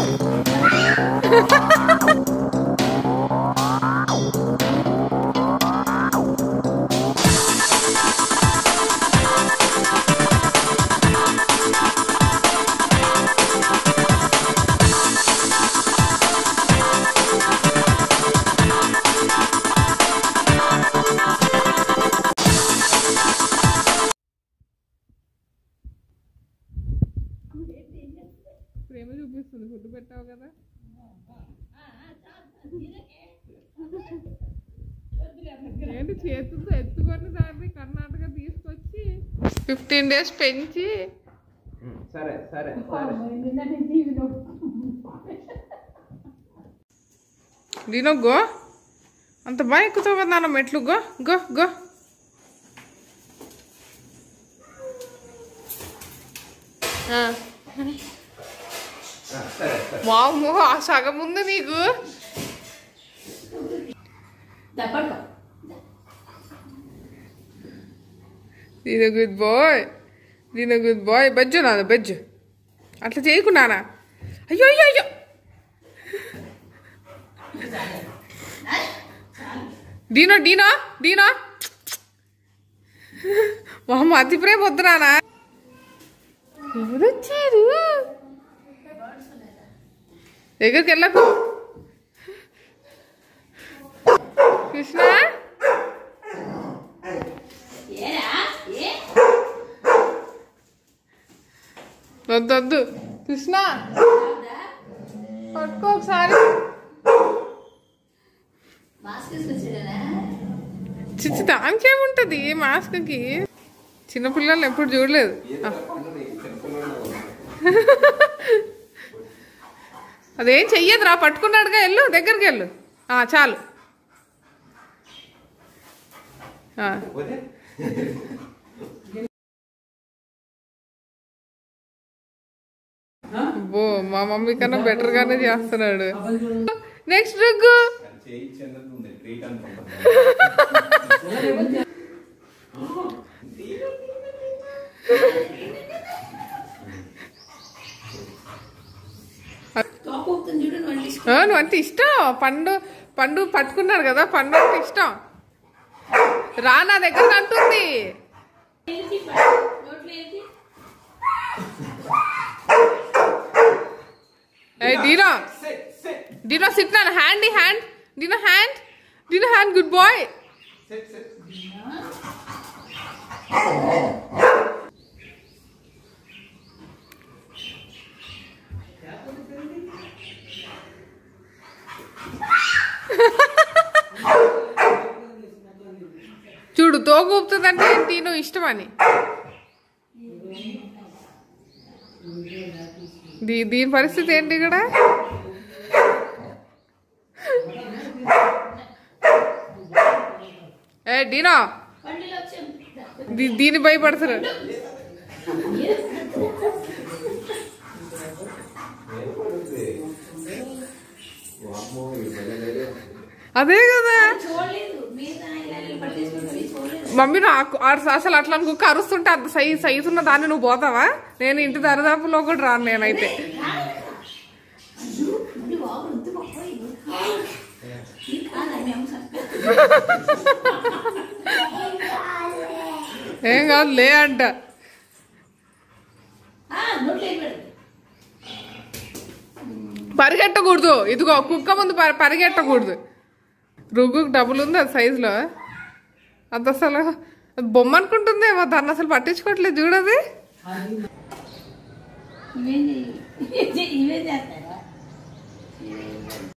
ప్రేమ చూపిస్తుంది ఫుడ్ పెట్టావు కదా ఏంటి చేతులతో ఎత్తుకొని దాన్ని కర్ణాటక తీసుకొచ్చి ఫిఫ్టీన్ డేస్ పెంచి సరే సరే సరే దీనో గో అంత బాగా ఎక్కుతావు కదా నాన్న మెట్లు గో గో గో ఆ, ఆ, సరే సరే వామ్మో ఆ సగం ఉంది నీకు పడుకో దీని గుడ్ బాయ్ దీని గుడ్ బాయ్ బజ్జు నాన్న బజ్జు అట్లా చేయకు నాన్న అయ్యో అయ్యో అయ్యో డీనో డీనో డీనో వామ్మ అతి ప్రేమ వద్దు నాన్న ఎవరు వచ్చారు దగ్గరికి వెళ్ళకు కృష్ణ ఏరా ఏ వద్దు వద్దు కృష్ణ పట్టుకో ఒకసారి మాస్క్ తీసుకొచ్చాడనా చిచ్చి దానికి ఏముంటది మాస్క్కి చిన్నపిల్లలు ఎప్పుడు చూడలేదు ఆ. అదేం చెయ్యదురా పట్టుకున్నాడుగా వెళ్ళు దగ్గరికి వెళ్ళు ఆ, చాలు ఆ. వదే అబ్బో మా మమ్మీ కన్నా బెటర్ గానే చేస్తున్నాడు నెక్స్ట్ రుగ్గు చేయి చిన్నది ఉంది ట్రీట్ అనుకుంటున్నా తోక ఊపుతుంది చూడు నువ్వు తీసుకో ఆ, నువ్వు అంటే ఇష్టం పండు పండు పట్టుకున్నాడు కదా పండు అంటే ఇష్టం రా నా దగ్గర అంటుంది ఏంటి నోట్లో ఏంటి ఏ డీనో డీనో సిట్ నా hand hand Dino hand Dino hand good boy చూడు తోగు ఊపుతుందంటే ఏంటి నువ్వు ఇష్టమని దీ దీని పరిస్థితి ఏంటి ఇక్కడ ఏ డీనో పండులో వచ్చాం దీ- దీన్ని భయపడతారు వామ్మో, ఈ మెల్లగా అదే కదా చూడలేదు మిగతా ఇలా పట్టేసుకుంటుంది చూడలేదు మమ్మీ నాకు ఆడు అసలు అట్లా కుక్క అరుస్తుంటే అంత సైజ్ సైజు ఉన్న దాన్ని నువ్వు పోతావా నేను ఇంటి దరిదాపులో కూడా రాను నేనైతే అయ్యో మళ్ళీ వాగు వద్దు బాబోయ్ ఇది కాదా మేము ఏం కాదు లే అంట నోట్లో అయిపోయింది పరిగెట్టకూడదు ఇదిగో కుక్క ముందు పరి- పరిగెట్టకూడదు రుగ్గుకు డబ్బులు ఉంది అది సైజులో అది అసలు అది బొమ్మ అనుకుంటుందేమో దాన్ని అసలు పట్టించుకోవట్లేదు చూడది ఇవేంటి ఇవే చేస్తారా